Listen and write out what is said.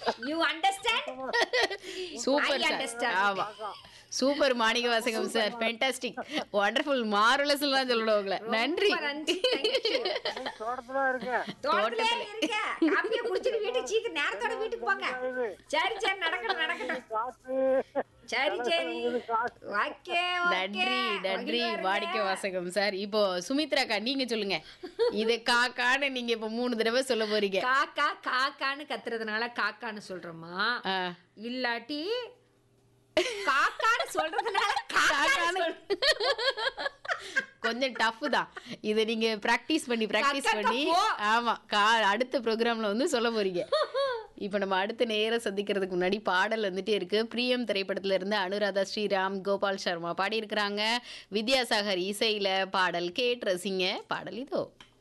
You understand super I sir understand. ஆமா super Manikka Vasagam sir fantastic wonderful மாரலஸ் தான் சொல்லணும் உங்களை நன்றி நன்றி thank you. தோட்டத்துல இருக்கேன் தோட்டத்திலே இருக்க காப்பியை குடிச்சிட்டு வீட்டுக்கு சீக்கிரம் நேரத்தோட வீட்டுக்கு போங்க சரி சரி நடக்கணும் நடக்கணும் காத்து சரி சரி ஓகே நன்றி நன்றி வாடிக்கை வாசகம் சார் இப்போ சுமித்ராக்கா நீங்க சொல்லுங்க இது காக்கான்னு நீங்க இப்ப மூணு தடவை சொல்ல போறீங்க காக்கா காக்கான்னு கத்துறதுனால காக்கான்னு சொல்றோமா ஆ. இல்லாட்டி காக்கான்னு சொல்றதுனால காக்கான்னு காக்கான்னு கொஞ்சம் டஃப் தான் இதை நீங்க பிராக்டிஸ் பண்ணி பிராக்டிஸ் கக்கக்க பண்ணி போ. ஆமா கா அடுத்த ப்ரோக்ராம்ல வந்து சொல்ல போறீங்க இப்போ நம்ம அடுத்த நேரம் சந்திக்கிறதுக்கு முன்னாடி பாடல் வந்துட்டே இருக்கு பிரியம் திரைப்படத்துல இருந்து அனுராதா ஸ்ரீராம் கோபால் சர்மா பாடியிருக்கிறாங்க வித்யாசாகர் இசையில பாடல் கேட்டு ரசிங்க பாடல் இதோ